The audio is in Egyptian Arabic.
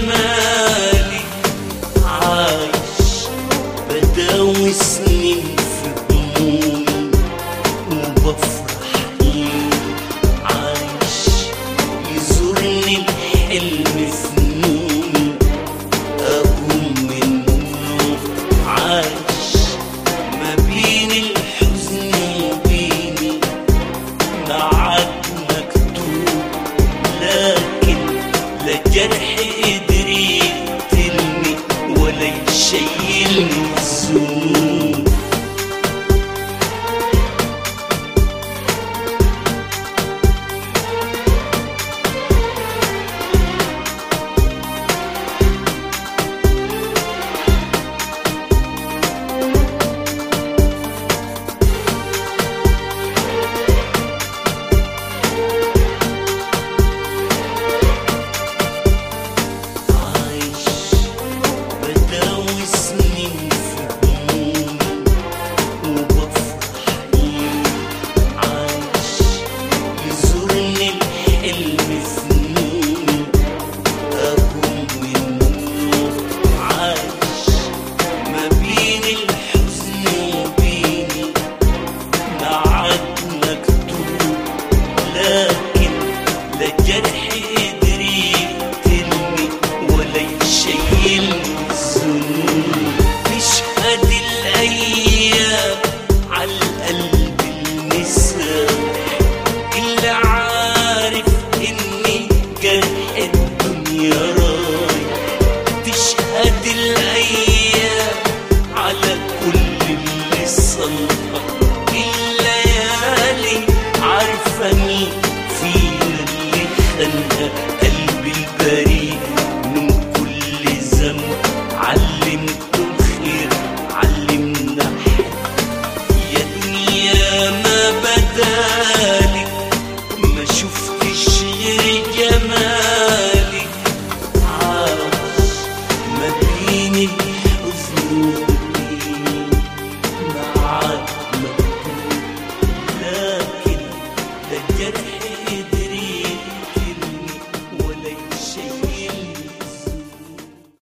مالي عايش بداوي سنين في همومي وبفرح يوم عايش يزورني الحلم في نومي أقوم من النوم عايش ما بين الحزن وبيني معاد مكتوب لكن لا جرح قدر يقتلني ولا يشيلني الذنوب عايش بداوي سنين في همومي وبفرح يوم عايش يزورني الحلم في نومي أقوم من النوم عايش ما بين الحزن وبيني معاد مكتوب لكن لا جرح قدر يقتلني ولا يشيلني